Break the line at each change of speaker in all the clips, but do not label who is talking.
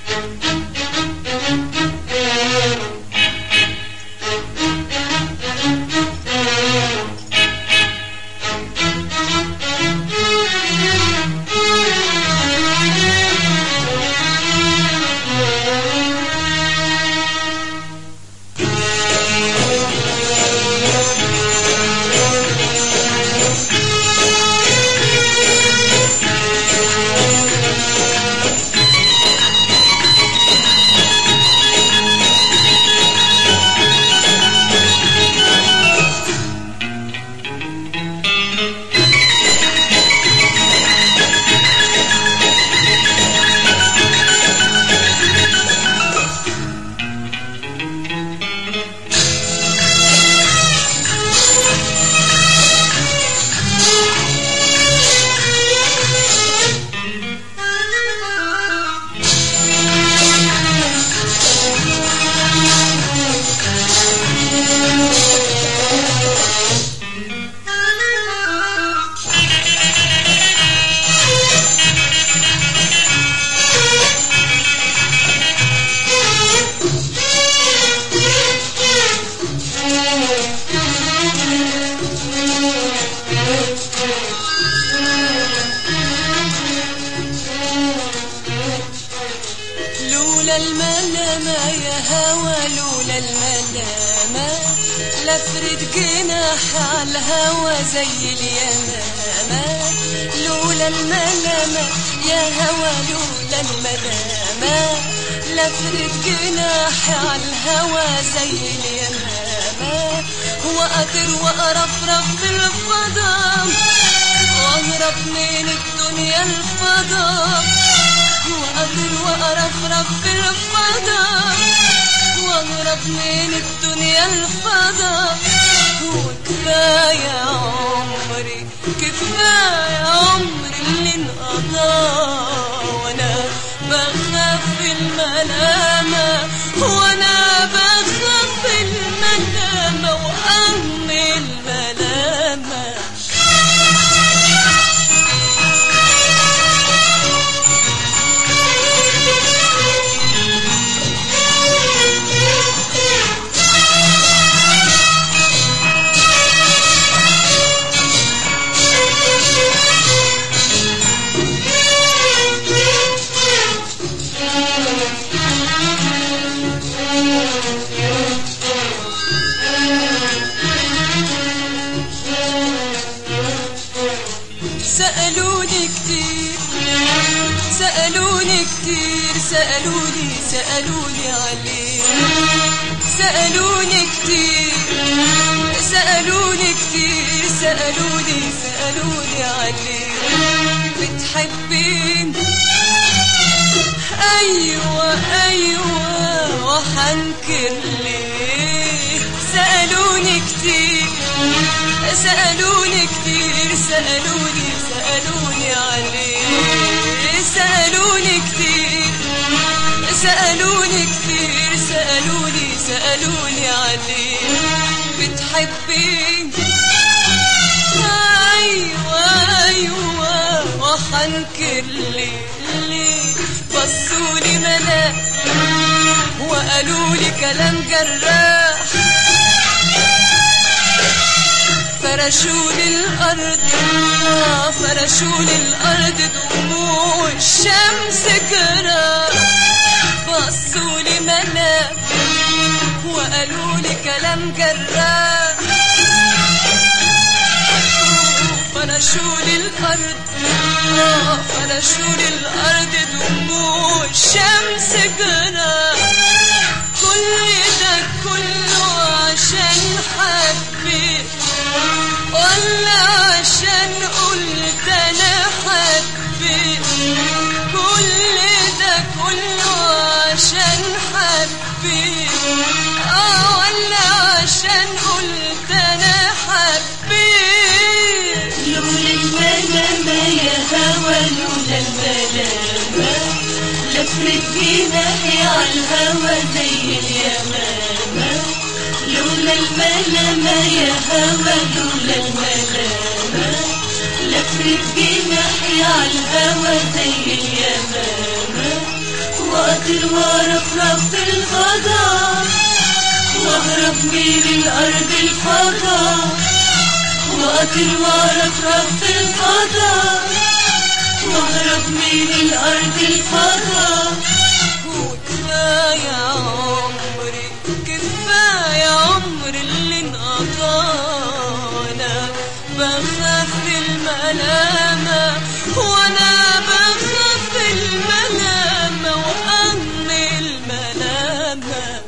لولا الملامة يا هوى لولا الملامة لفرد جناح على الهوى زي اليمامة لولا الملامة يا هوى لولا الملامة لفرد جناح على الهوى زي اليمامة وأطير وأرفرف في الفضاء وأهرب من الدنيا الفضاء وأطير وأرفرف في الفضاء وأهرب من الدنيا الفضاء وكفاية عمري كفاية عمري اللي انقضى وأنا بخاف الملامة وأنا بخاف الملامة وأم الملامة سألوني كتير سألوني كتير سألوني سألوني عليه سألوني كتير سألوني كتير سألوني سألوني عليه بتحبين أيوة أيوة وحنكر ليه سألوني كتير سألوني كتير سألوني سألوني عليه سألوني كتير سألوني كتير سألوني سألوني عليه بتحبين أيوة أيوة وحنكر ليه ليه بصولي ملاك وقالوا لي كلام جراح فرشوا للأرض آه، فرشوا للأرض دموع الشمس جراح بصوا لي ملاك وقالوا لي كلام جراح فرشوا للأرض آه، فرشوا للأرض دموع الشمس جراح كل ده كله عشان حبيت ولا عشان قلت انا حبيت كل ده كله عشان حبيت اه ولا عشان قلت انا حبيت
لولا الملامة يا هوى لولا الملامة لفرت جناحي عالهوى زي اليمامة لولا الملامة يا هوى لولا الملامة لفرت جناحي عالهوى زي اليمامة وأطير وأرفرف في الفضاء وأهرب من الأرض الفضاء وأطير وأرفرف في الفضاء وأهرب من الأرض الفضاء
وكفاية عمري كفاية عمري اللي انقضانا بخاف الملامة وانا بخاف الملامة وأم الملامة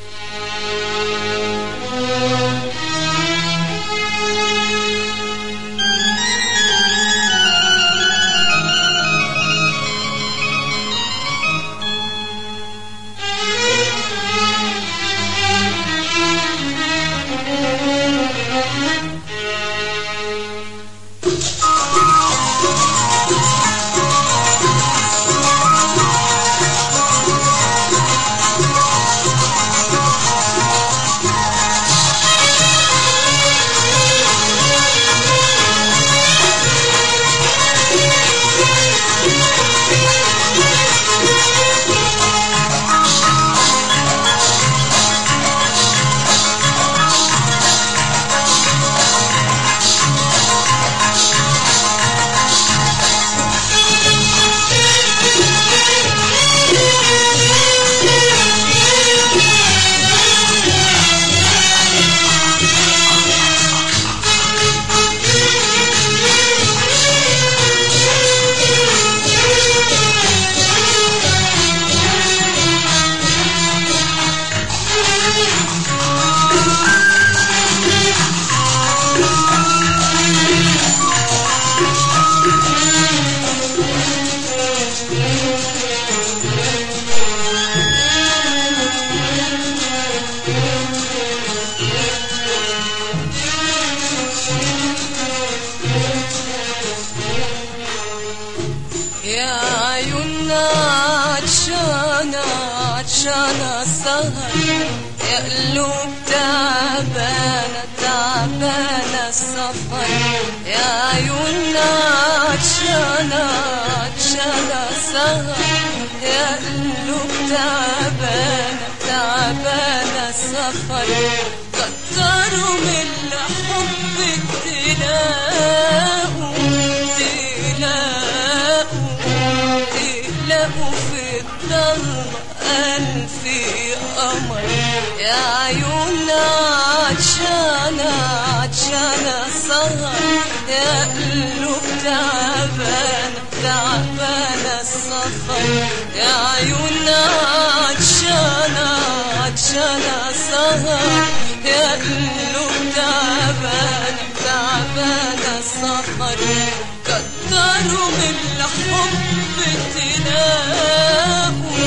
يا عيوننا عطشانة عطشانة السهر يا قلوب تعبانة تعبانة السفر يا عيوننا عطشانة عطشانة السهر يا قلوب تعبانة تعبانة السفر كتروا من الحب تلاقوا تلاقوا تلاقوا في الضلمة ألف قمر يا عيوننا عطشانة عطشانة سهر يا قلوب تعبانة تعبانة السفر يا عيوننا عطشانة عطشانة سهر يا قلوب تعبانة تعبانة السفر كتروا من الحب تلاقوا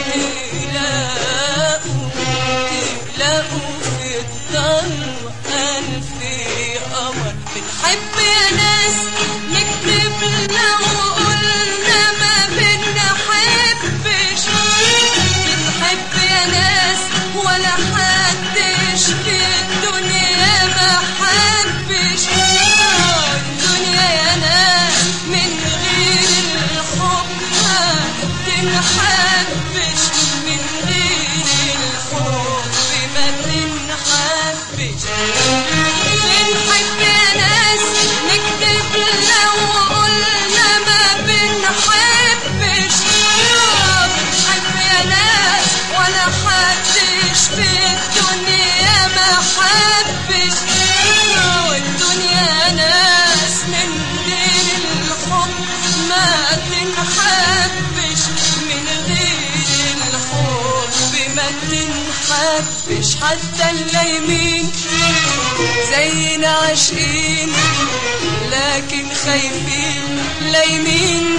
تلاقوا تلاقوا في الضلمة ألف قمر بنحب يا ناس نكتب لو قلنا ما بنحبش بنحب يا ناس ولا حدش في الدنيا ما حبش الدنيا يا ناس من غير الحب ما تنحبش من غير الحب ما تنحبش بنحب يا ناس نكتب لو قلنا ما بنحبش بنحب يا ناس ولا حدش في الدنيا ما حبش والدنيا ناس من غير الحب ما تنحبش من غير الحب ما تنحبش حتى اللايمين زينا عاشقين لكن خايفين لايمين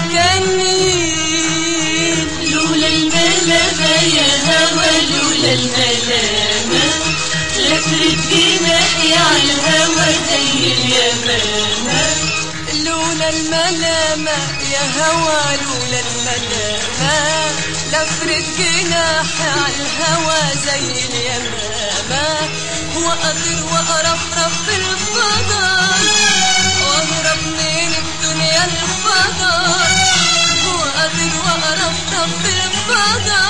تانيين
لولا الملامة يا هوى لولا الملامة لفرت جناحي على الهوى زي اليمامة
لولا الملامة يا هوى لولا الملامة لفرت جناحي على الهوى زي اليمامة وأطير وأرفرف في الفضاء وأهرب من الدنيا الفضاء وأطير وأرفرف في الفضاء